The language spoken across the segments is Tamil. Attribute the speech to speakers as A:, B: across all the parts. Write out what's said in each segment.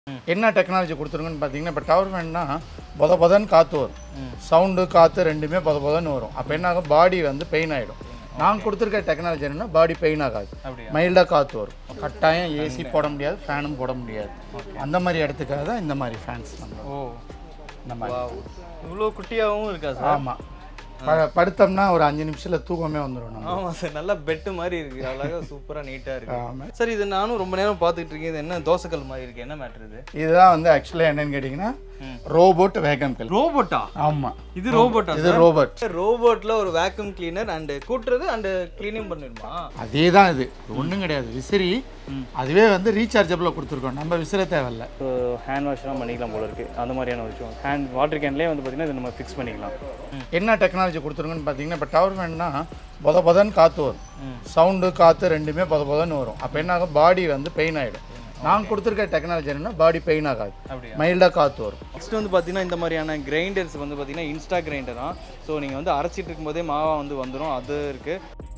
A: என்ன டெக்னாலஜி கொடுத்துருங்கன்னு பார்த்தீங்கன்னா இப்போ டவர் ஃபேன்னா பொத பொதன்னு காற்று வரும் சவுண்டு காற்று ரெண்டுமே பொத பொதன்னு வரும் அப்போ என்ன ஆகும் பாடி வந்து பெயின் ஆகிடும் நான் கொடுத்துருக்க டெக்னாலஜி என்னன்னா பாடி பெயின் ஆகாது
B: அப்படியா
A: மைல்டாக காற்று வரும் கட்டாயம் ஏசி போட முடியாது ஃபேனும் போட முடியாது அந்த மாதிரி இடத்துக்காக தான் இந்த மாதிரி ஃபேன்ஸ் நம்ம
B: ஓ
A: இந்த மாதிரி
B: வாவ் இவ்வளோ குட்டியாகவும் இருக்கா சார்
A: ஆமாம் ப படுத்தோம்னா ஒரு அஞ்சு நிமிஷத்தில் தூக்கமே வந்துடும் நம்ம
B: ஆமாம் சார் நல்லா பெட்டு மாதிரி இருக்கு அழகா சூப்பராக நீட்டாக இருக்கு
A: ஆமாம்
B: சார் இது நானும் ரொம்ப நேரம் பார்த்துட்டு இருக்கேன் இது என்ன தோசைக்கல் மாதிரி இருக்கு என்ன மேட்ரு இது
A: இதுதான் வந்து ஆக்சுவலாக என்னன்னு கேட்டிங்கன்னா
B: ம்.
A: ரோபோட் வேகம் கல்
B: ரோபோட்டா
A: ஆமாம்
B: இது ரோபோட்டா
A: இது ரோபோட்
B: ரோபோட்ல ஒரு வேக்யூம் கிளீனர் அண்ட் கூட்டுறது அண்ட் க்ளீனிங் பண்ணிடுமா
A: அதே தான் இது ஒன்றும் கிடையாது விசிறி அதுவே வந்து ரீசார்ஜபிளாக கொடுத்துருக்கோம் நம்ம விசிற தேவையில்ல
C: ஹேண்ட் வாஷ்லாம் பண்ணிக்கலாம் போல இருக்கு அந்த மாதிரியான ஒரு விஷயம் ஹேண்ட் வாட்டர் கேன்லேயே வந்து பார்த்தீங்கன்னா இதை நம்ம ஃபிக்ஸ் பண்ணிக்கலாம்
A: என்ன டெக்னாலஜி கொடுத்துருங்கன்னு பார்த்தீங்கன்னா இப்போ டவர் ஃபேன்னா பொத பொதன்னு காற்று வரும் சவுண்டு காற்று ரெண்டுமே பொத பொதன்னு வரும் அப்போ என்ன ஆகும் பாடி வந்து பெயின் ஆகிடும் நான் கொடுத்துருக்க டெக்னாலஜி என்னன்னா பாடி பெயின் ஆகாது
B: அப்படியா
A: மைல்டாக காற்று வரும்
B: நெக்ஸ்ட் வந்து பார்த்தீங்கன்னா இந்த மாதிரியான கிரைண்டர்ஸ் வந்து பார்த்தீங்கன்னா இன்ஸ்டா கிரைண்டர் தான் ஸோ நீங்கள் வந்து அரைச்சிட்டு இருக்கும்போதே மாவா வந்து வந்துடும் அது இருக்கு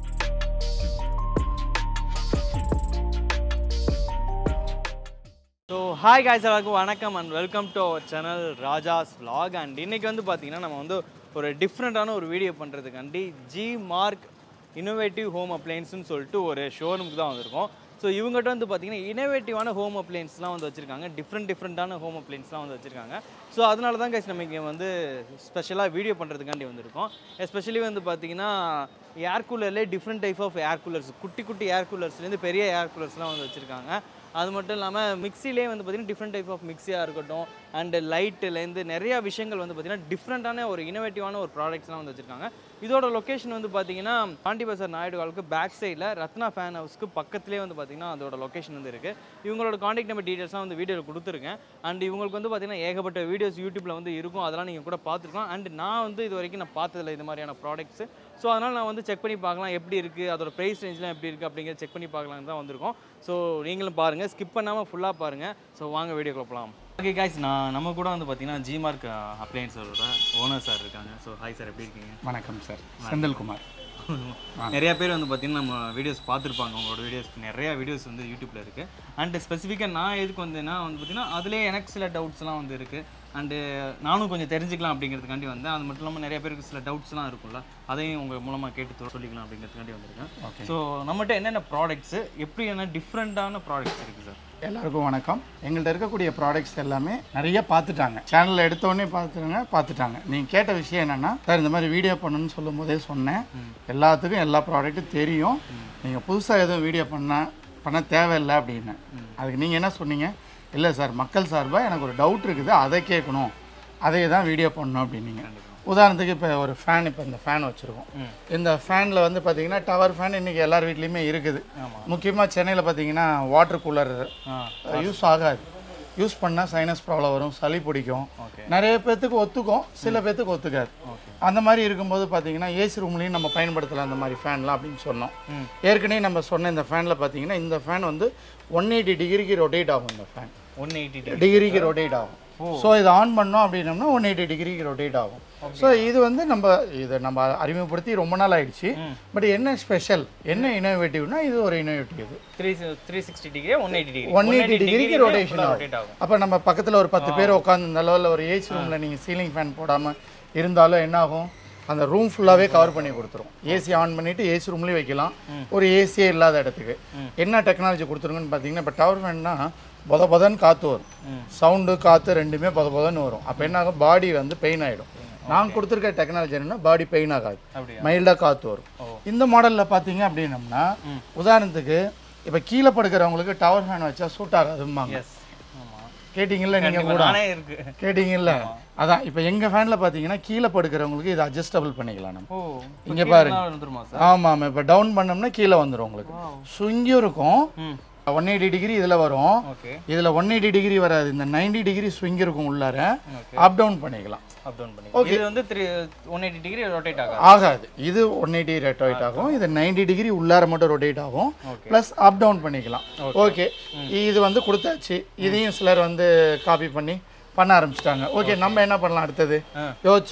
B: ஸோ ஹாய் காய்ஸ் எல்லாருக்கும் வணக்கம் and welcome to our channel Raja's vlog and இன்னைக்கு வந்து பார்த்தீங்கன்னா நம்ம வந்து ஒரு டிஃப்ரெண்ட்டான ஒரு வீடியோ பண்ணுறதுக்காண்டி ஜி மார்க் இன்னோவேட்டிவ் ஹோம் அப்ளையன்ஸ்னு சொல்லிட்டு ஒரு ஷோரூமுக்கு தான் வந்திருக்கோம் ஸோ இவங்ககிட்ட வந்து பார்த்தீங்கன்னா இனோவேட்டிவான ஹோம் அப்ளையன்ஸ்லாம் வந்து வச்சுருக்காங்க டிஃப்ரெண்ட் டிஃப்ரெண்ட்டான ஹோம் அப்ளையன்ஸ்லாம் வந்து வச்சுருக்காங்க ஸோ அதனால தான் கைஸ் நம்ம இங்கே வந்து ஸ்பெஷலாக வீடியோ பண்ணுறதுக்காண்டி வந்திருக்கோம் எஸ்பெஷலி வந்து பார்த்தீங்கன்னா ஏர் கூலர்லேயே different type of air coolers குட்டி குட்டி ஏர் கூலர்ஸ்லேருந்து பெரிய ஏர் கூலர்ஸ்லாம் வந்து வச்சுருக்காங்க அது மட்டும் இல்லாமல் மிக்சிலே வந்து பார்த்திங்கன்னா டிஃப்ரெண்ட் டைப் ஆஃப் மிக்சியாக இருக்கட்டும் அண்டு லைட்டுலேருந்து நிறையா விஷயங்கள் வந்து பார்த்திங்கன்னா டிஃப்ரெண்ட்டான ஒரு இனோவேட்டிவான ஒரு ப்ராடக்ட்ஸ்லாம் வந்து வச்சுருக்காங்க இதோட லொக்கேஷன் வந்து பார்த்தீங்கன்னா பாண்டி பசார் நாயுடு காலுக்கு பேக் சைடில் ரத்னா ஃபேன் ஹவுஸ்க்கு பக்கத்துலேயே வந்து பார்த்திங்கன்னா அதோட லொக்கேஷன் வந்து இருக்குது இவங்களோட காண்டாக்ட் நம்பர் டீட்டெயில்ஸ்லாம் வந்து வீடியோவில் கொடுத்துருக்கேன் அண்ட் இவங்களுக்கு வந்து பார்த்திங்கன்னா ஏகப்பட்ட வீடியோஸ் யூடியூப்பில் வந்து இருக்கும் அதெல்லாம் நீங்கள் கூட பார்த்துருக்கலாம் அண்ட் நான் வந்து இது வரைக்கும் நான் பார்த்ததில்ல இது மாதிரியான ப்ராடக்ட்ஸ் ஸோ அதனால் நான் வந்து செக் பண்ணி பார்க்கலாம் எப்படி இருக்குது அதோட ப்ரைஸ் ரேஞ்ச்லாம் எப்படி இருக்குது அப்படிங்கிறத செக் பண்ணி பார்க்கலான்னு தான் வந்திருக்கோம் ஸோ நீங்களும் பாருங்கள் ஸ்கிப் பண்ணாமல் ஃபுல்லாக பாருங்கள் ஸோ வாங்க வீடியோக்குள்ள போகலாம் ஓகே காய்ஸ் நான் நம்ம கூட வந்து பார்த்தீங்கன்னா ஜிமார்க் அப்ளையன்ஸோட ஓனர் சார் இருக்காங்க ஸோ ஹாய் சார் எப்படி இருக்கீங்க
A: வணக்கம் சார் செந்தில்குமார்
B: நிறைய பேர் வந்து பார்த்தீங்கன்னா நம்ம வீடியோஸ் பார்த்துருப்பாங்க உங்களோட வீடியோஸ் நிறைய வீடியோஸ் வந்து யூடியூப்ல இருக்கு அண்ட் ஸ்பெசிஃபிக்காக நான் எதுக்கு வந்தேன்னா வந்து பார்த்தீங்கன்னா அதுலேயே எனக்கு சில டவுட்ஸ்லாம் வந்து இருக்கு அண்டு நானும் கொஞ்சம் தெரிஞ்சுக்கலாம் அப்படிங்கிறதுக்காண்டி வந்தேன் அது மட்டும் இல்லாமல் நிறைய பேருக்கு சில டவுட்ஸ்லாம் இருக்கும்ல அதையும் உங்கள் மூலமாக கேட்டு தொ- சொல்லிக்கலாம் அப்படிங்கிறதுக்காண்டி வந்திருக்கேன் ஸோ நம்மகிட்ட என்னென்ன ப்ராடக்ட்ஸு எப்படி என்ன டிஃப்ரெண்ட்டான ப்ராடக்ட்ஸ் இருக்குது சார்
A: எல்லாருக்கும் வணக்கம் எங்கள்கிட்ட இருக்கக்கூடிய ப்ராடக்ட்ஸ் எல்லாமே நிறைய பார்த்துட்டாங்க சேனலில் எடுத்தோடனே பார்த்துருங்க பார்த்துட்டாங்க நீங்கள் கேட்ட விஷயம் என்னென்னா சார் இந்த மாதிரி வீடியோ பண்ணணும்னு சொல்லும் போதே சொன்னேன் எல்லாத்துக்கும் எல்லா ப்ராடக்ட்டும் தெரியும் நீங்கள் புதுசாக எதுவும் வீடியோ பண்ண பண்ண தேவையில்லை அப்படின்னு அதுக்கு நீங்கள் என்ன சொன்னீங்க இல்லை சார் மக்கள் சார்பாக எனக்கு ஒரு டவுட் இருக்குது அதை கேட்கணும் அதை தான் வீடியோ பண்ணணும் அப்படின்னீங்க உதாரணத்துக்கு இப்போ ஒரு ஃபேன் இப்போ இந்த ஃபேன் வச்சுருக்கோம் இந்த ஃபேனில் வந்து பார்த்தீங்கன்னா டவர் ஃபேன் இன்றைக்கி எல்லார் வீட்லேயுமே இருக்குது முக்கியமாக சென்னையில் பார்த்தீங்கன்னா வாட்டர் கூலர் யூஸ் ஆகாது யூஸ் பண்ணால் சைனஸ் ப்ராப்ளம் வரும் சளி பிடிக்கும்
B: ஓகே
A: நிறைய பேர்த்துக்கு ஒத்துக்கும் சில பேர்த்துக்கு ஒத்துக்காது அந்த மாதிரி இருக்கும்போது பார்த்தீங்கன்னா ஏசி ரூம்லேயும் நம்ம பயன்படுத்தலாம் அந்த மாதிரி ஃபேன்லாம் அப்படின்னு சொன்னோம்
B: ம்.
A: ஏற்கனவே நம்ம சொன்ன இந்த ஃபேனில் பார்த்தீங்கன்னா இந்த ஃபேன் வந்து ஒன் எயிட்டி டிகிரிக்கு ரொட்டேட் ஆகும் இந்த ஃபேன்
B: ஒன் எயிட்டி
A: டிகிரிக்கு ரொட்டேட் ஆகும் ஸோ இதை ஆன் பண்ணோம் அப்படின்னம்னா ஒன் எயிட்டி டிகிரிக்கு ரொட்டேட் ஆகும் ஸோ இது வந்து நம்ம இதை நம்ம அறிமுகப்படுத்தி ரொம்ப நாள் ஆயிடுச்சு பட் என்ன ஸ்பெஷல் என்ன இனோவேட்டிவ்னா இது ஒரு இனோவேட்டிவ் இது
B: three three sixty degree one eighty degree
A: one eighty டிகிரிக்கு ரொட்டேஷன்
B: ரொட்டேட்
A: ஆகும்
B: ஆகும்
A: அப்போ நம்ம பக்கத்தில் ஒரு பத்து பேர் உட்காந்து இந்த லெவலில் ஒரு ஏசி ரூமில் நீங்கள் சீலிங் ஃபேன் போடாமல் இருந்தாலும் என்ன ஆகும் அந்த ரூம் ஃபுல்லாகவே கவர் பண்ணி கொடுத்துரும் ஏசி ஆன் பண்ணிவிட்டு ஏசி ரூம்லேயும் வைக்கலாம் ஒரு ஏசியே இல்லாத இடத்துக்கு என்ன டெக்னாலஜி கொடுத்துருங்கன்னு பார்த்தீங்கன்னா இப்போ டவர் ஃபேன்னா பொத பொதன்னு காற்று வரும் சவுண்டு காற்று ரெண்டுமே பொத பொதன்னு வரும் அப்போ என்ன ஆகும் பாடி வந்து பெயின் ஆகிடும் நான் கொடுத்துருக்க டெக்னாலஜி என்னன்னா பாடி பெயின் ஆகாது
B: அப்படியா
A: மைல்டாக காற்று வரும் இந்த மாடலில் பார்த்தீங்க அப்படின்னம்னா உதாரணத்துக்கு இப்போ கீழே படுக்கிறவங்களுக்கு டவர் ஃபேன் வச்சா சூட் ஆகாதும்பாங்க
B: எஸ் ஆமாம்
A: கேட்டிங்கல்ல நீங்கள் கூட
B: நானே இருக்கு
A: கேட்டிங்கல்ல அதான் இப்போ எங்கள் ஃபேனில் பார்த்தீங்கன்னா கீழே படுக்கிறவங்களுக்கு இது அட்ஜஸ்டபிள் பண்ணிக்கலாம் நம்ம
B: ஓ
A: இங்க பாருங்க.
B: வந்துருமா சார்
A: ஆமாம் இப்போ டவுன் பண்ணோம்னா கீழே வந்துடும் உங்களுக்கு சுங்கியும் இருக்கும்
B: ம்
A: ஒன் எயிட்டி டிகிரி இதில் வரும்
B: ஓகே
A: இதில் ஒன் எயிட்டி டிகிரி வராது இந்த 90 டிகிரி ஸ்விங் இருக்கும் உள்ளார
B: ஓகே
A: அப் டவுன் பண்ணிக்கலாம்
B: அப் டவுன் பண்ணி இது வந்து three one eighty degree rotate ஆகாது
A: ஆகாது இது ஒன் எயிட்டி ரொட்டேட் ஆகும் இது 90 டிகிரி உள்ளார மட்டும் ரொட்டேட் ஆகும்
B: Okay.
A: ப்ளஸ் அப் டவுன் பண்ணிக்கலாம் ஓகே இது வந்து கொடுத்தாச்சு இதையும் சிலர் வந்து காப்பி பண்ணி பண்ண ஆரம்பிச்சிட்டாங்க ஓகே நம்ம என்ன பண்ணலாம் அடுத்தது
B: ஆ.
A: யோசிச்சோம்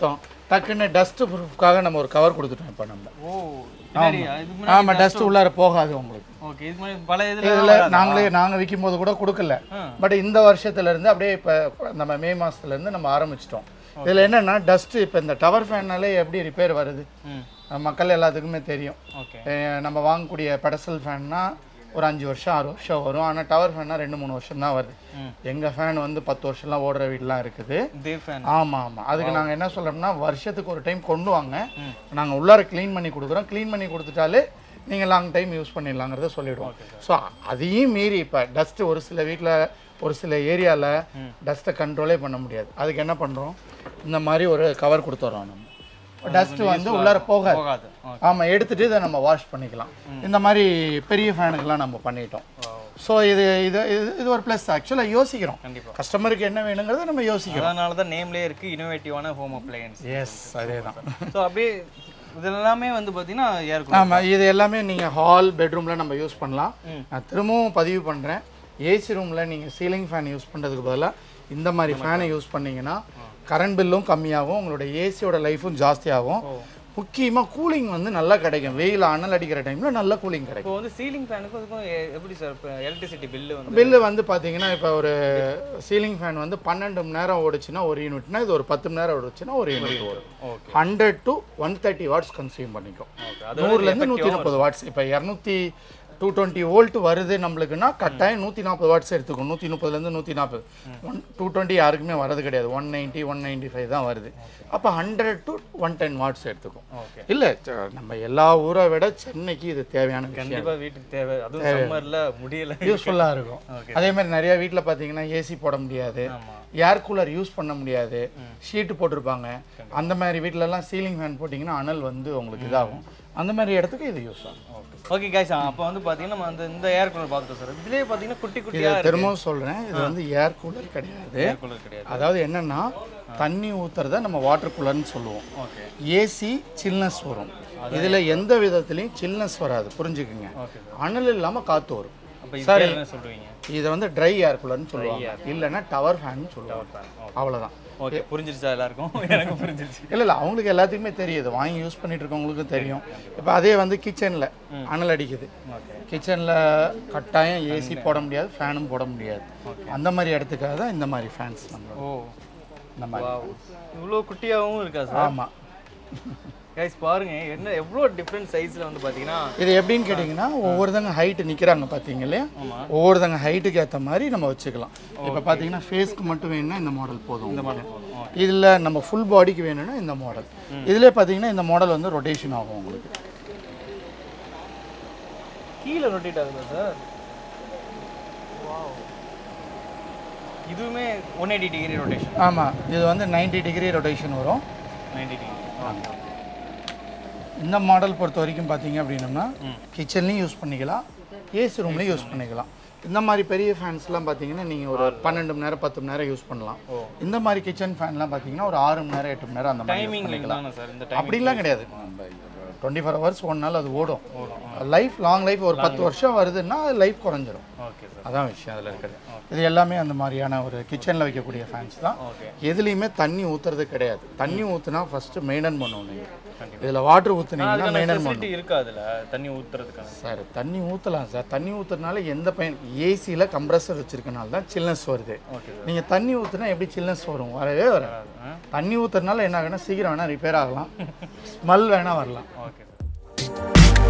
A: டக்குன்னு டஸ்ட் ப்ரூஃப்காக நம்ம ஒரு கவர் கொடுத்துட்டோம் இப்போ நம்ம
B: ஓ பின்னாடி இதுக்கு முன்னாடி
A: ஆமாம் டஸ்ட் உள்ளார போகாது உங்களுக்கு
B: ஓகே இதுக்கு முன்னாடி பல இதுல
A: இதில் நாங்களே நாங்கள் விற்கும் போது கூட கொடுக்கல பட் இந்த வருஷத்துல இருந்து அப்படியே இப்போ நம்ம மே மாசத்துல இருந்து நம்ம ஆரம்பிச்சிட்டோம் இதில் என்னன்னா டஸ்ட் இப்போ இந்த டவர் ஃபேன்னாலே எப்படி ரிப்பேர் வருது
B: ம்
A: நம்ம மக்கள் எல்லாத்துக்குமே தெரியும்
B: ஓகே
A: அஹ் நம்ம வாங்கக்கூடிய பெடசல் ஃபேன்னா ஒரு அஞ்சு வருஷம் ஆறு வருஷம் வரும் ஆனால் டவர் ஃபேன்னா ரெண்டு மூணு வருஷம் தான் வருது
B: ம்.
A: எங்கள் ஃபேன் வந்து பத்து வருஷம்லாம் ஓடுற வீடுலாம் இருக்குது
B: இதே ஃபேன்
A: ஆமாம் ஆமாம் அதுக்கு நாங்கள் என்ன சொல்கிறோம்னா வருஷத்துக்கு ஒரு டைம் கொண்டு வாங்க நாங்கள் உள்ளார க்ளீன் பண்ணி கொடுக்குறோம் க்ளீன் பண்ணி கொடுத்துட்டாலே நீங்கள் லாங் டைம் யூஸ் பண்ணிடலாங்கிறத சொல்லிடுவோம் ஸோ அதையும் மீறி இப்போ டஸ்ட்டு ஒரு சில வீட்டில் ஒரு சில ஏரியாவில் டஸ்ட்டை கண்ட்ரோலே பண்ண முடியாது அதுக்கு என்ன பண்ணுறோம் இந்த மாதிரி ஒரு கவர் கொடுத்துட்றோம் நம்ம டஸ்ட்டு வந்து உள்ளார போகாது
B: போகாது ஓகே
A: ஆமாம் எடுத்துட்டு இதை நம்ம வாஷ் பண்ணிக்கலாம் இந்த மாதிரி பெரிய ஃபேனுக்கெல்லாம் நம்ம பண்ணிட்டோம் ஸோ இது இது இது- இது ஒரு ப்ளஸ் ஆக்சுவலாக யோசிக்கிறோம்
B: கண்டிப்பா
A: கஸ்டமருக்கு என்ன வேணுங்கிறத நம்ம யோசிக்கிறோம்
B: அதனால தான் நேம்லேயே இருக்கு இனோவேட்டிவான ஹோம் அப்ளையன்ஸ்
A: எஸ் அதே தான்
B: ஸோ அப்படியே இது எல்லாமே வந்து பார்த்தீங்கன்னா ஏர் கூலர்
A: ஆமாம் இது எல்லாமே நீங்கள் ஹால் பெட்ரூமில் நம்ம யூஸ் பண்ணலாம் நான் திரும்பவும் பதிவு பண்ணுறேன் ஏசி ரூமில் நீங்கள் சீலிங் ஃபேன் யூஸ் பண்ணுறதுக்கு பதிலாக இந்த மாதிரி ஃபேனை யூஸ் பண்ணீங்கன்னா கரண்ட் பில்லும் கம்மியாகும் உங்களோட ஏசியோட லைஃபும் ஜாஸ்தியாகும் முக்கியமாக கூலிங் வந்து நல்லா கிடைக்கும் வெயில் அனல் அடிக்கிற டைமில் நல்ல கூலிங் கிடைக்கும்
B: இப்போ வந்து சீலிங் ஃபேனுக்கும் அதுக்கும் எ- எப்படி சார் இப்போ எலக்ட்ரிசிட்டி பில்லு வந்து
A: பில்லு வந்து பார்த்தீங்கன்னா இப்போ ஒரு சீலிங் ஃபேன் வந்து பன்னெண்டு மணி நேரம் ஓடுச்சுன்னா ஒரு யூனிட்னா இது ஒரு பத்து மணி நேரம் ஓடுச்சுன்னா ஒரு யூனிட் ஓடும்
B: okay
A: hundred to one thirty watts consume பண்ணிக்கும்
B: ஓகே அது
A: நூறுலேருந்து நூற்றி முப்பது வாட்ஸ் இப்போ இரநூத்தி டூ டுவெண்ட்டி வோல்ட் வருது நம்மளுக்குன்னா கட்டாயம் நூற்றி நாற்பது வாட்ஸ் எடுத்துக்கும் நூற்றி முப்பதுலேருந்து நூற்றி நாற்பது ஒன் டூ டுவெண்ட்டி யாருக்குமே வரது கிடையாது one ninety one ninety five தான் வருது அப்போ hundred to one ten watts எடுத்துக்கும்
B: ஓகே
A: இல்லை நம்ம எல்லா ஊரை விட சென்னைக்கு இது தேவையான விஷயம்
B: கண்டிப்பா வீட்டுக்கு தேவை அதுவும் சம்மர்ல முடியல
A: யூஸ்ஃபுல்லாக இருக்கும் அதே மாதிரி நிறைய வீட்டில் பார்த்தீங்கன்னா ஏசி போட முடியாது
B: ஆமா
A: ஏர் கூலர் யூஸ் பண்ண முடியாது ஷீட்டு போட்டிருப்பாங்க அந்த மாதிரி வீட்டிலலாம் சீலிங் ஃபேன் போட்டிங்கன்னா அனல் வந்து உங்களுக்கு இதாகும் அந்த மாதிரி இடத்துக்கு இது யூஸ் ஆகும்
B: ஓகே கைஸ் அப்போ வந்து பார்த்தீங்கன்னா நம்ம வந்து இந்த ஏர் கூலர் பார்த்துட்டோம் சார் இதுலேயே பார்த்தீங்கன்னா குட்டி
A: இது
B: குட்டியா
A: திரும்பவும் சொல்கிறேன் இது வந்து ஏர் கூலர் கிடையாது
B: ஏர் கூலர் கிடையாது
A: அதாவது என்னன்னா தண்ணி ஊத்துறத நம்ம வாட்டர் கூலர்னு சொல்லுவோம்
B: ஓகே
A: ஏசி சில்னஸ் வரும் இதில் எந்த விதத்துலையும் சில்னஸ் வராது புரிஞ்சுக்குங்க
B: ஓகே
A: அனல் இல்லாமல் காற்று வரும்
B: அப்போ இது என்ன சொல்லுவீங்க
A: இதை வந்து ட்ரை ஏர் கூலர்னு சொல்லுவாங்க இல்லைன்னா டவர் ஃபேன் சொல்லுவாங்க அவ்வளோதான்
B: ஓகே புரிஞ்சிருச்சா எல்லாருக்கும் எனக்கு புரிஞ்சிருச்சு
A: இல்லை இல்லை அவங்களுக்கு எல்லாத்துக்குமே தெரியுது வாங்கி யூஸ் பண்ணிட்டு இருக்கவங்களுக்கும் தெரியும் இப்போ அதே வந்து கிச்சனில் அனல் அடிக்குது
B: ஓகே
A: கிச்சனில் கட்டாயம் ஏசி போட முடியாது ஃபேனும் போட முடியாது அந்த மாதிரி இடத்துக்காக தான் இந்த மாதிரி ஃபேன்ஸ் நம்ம
B: ஓ
A: இந்த மாதிரி
B: வாவ் இவ்வளோ குட்டியாகவும் இருக்கா சார்
A: ஆமாம்
B: கைஸ் பாருங்க என்ன எவ்வளோ டிஃப்ரெண்ட் சைஸில் வந்து பார்த்தீங்கன்னா
A: இது எப்படின்னு கேட்டிங்கன்னா ஒவ்வொருத்தங்க ஹைட்டு நிற்கிறாங்க பார்த்தீங்க இல்லையா ஒவ்வொருத்தங்க ஹைட்டுக்கு ஏற்ற மாதிரி நம்ம வச்சுக்கலாம் இப்போ பார்த்தீங்கன்னா ஃபேஸ்க்கு மட்டும் வேணும்னா இந்த மாடல் போதும் இந்த மாடல் இதில் நம்ம ஃபுல் பாடிக்கு வேணும்னா இந்த மாடல் இதில் பார்த்தீங்கன்னா இந்த மாடல் வந்து ரொட்டேஷன் ஆகும் உங்களுக்கு
B: கீழே ரொட்டேட் ஆகுதா சார் இதுவுமே ஒன் எயிட்டி டிகிரி ரொட்டேஷன்
A: ஆமாம் இது வந்து 90 டிகிரி ரொட்டேஷன் வரும்
B: நைன்டி டிகிரி
A: இந்த மாடல் பொறுத்த வரைக்கும் பார்த்தீங்க அப்படின்னம்னா கிச்சன்லையும் யூஸ் பண்ணிக்கலாம் ஏசி ரூம்லையும் யூஸ் பண்ணிக்கலாம் இந்த மாதிரி பெரிய ஃபேன்ஸ்லாம் பார்த்தீங்கன்னா நீங்கள் ஒரு பன்னெண்டு மணி நேரம் பத்து மணி நேரம் யூஸ் பண்ணலாம் இந்த மாதிரி கிச்சன் ஃபேன்லாம் பார்த்தீங்கன்னா ஒரு ஆறு மணி நேரம் எட்டு மணி நேரம் அந்த மாதிரி use
B: டைமிங்
A: பண்ணிக்கலாம்
B: தானே சார் இந்த டைம்
A: அப்படிலாம் கிடையாது டுவெண்ட்டி ஃபோர் ஹவர்ஸ் ஒன் நாள் அது ஓடும் லைஃப் லாங் லைஃப் ஒரு பத்து வருஷம் வருதுன்னா லைஃப் குறைஞ்சிரும்
B: ஓகே சார்
A: அதான் விஷயம் அதில் இருக்கிறது இது எல்லாமே அந்த மாதிரியான ஒரு கிச்சனில் வைக்கக்கூடிய ஃபேன்ஸ் தான்
B: ஓகே
A: எதுலேயுமே தண்ணி ஊற்றுறது கிடையாது தண்ணி ஊற்றுனா ஃபஸ்ட்டு மெயின்டைன் பண்ணணும் நீங்கள் இதில் வாட்டர் ஊற்றுனீங்கன்னா மெயின்டைன் பண்ணணும்
B: ஃபெசிலிட்டி இருக்கா அதில் தண்ணி ஊற்றுறதுக்கான
A: சார் தண்ணி ஊற்றலாம் சார் தண்ணி ஊற்றுறதுனால எந்த பயன் ஏசியில் கம்ப்ரஸர் வச்சிருக்கனால தான் சில்னஸ் வருது
B: ஓகே
A: நீங்கள் தண்ணி ஊற்றுனா எப்படி சில்னஸ் வரும் வரவே வராது
B: ஆ
A: தண்ணி ஊற்றுறதுனால என்ன ஆகுனா சீக்கிரம் வேணால் ரிப்பேர் ஆகலாம் ஸ்மெல் வேணால் வரலாம்
B: ஓகே சார்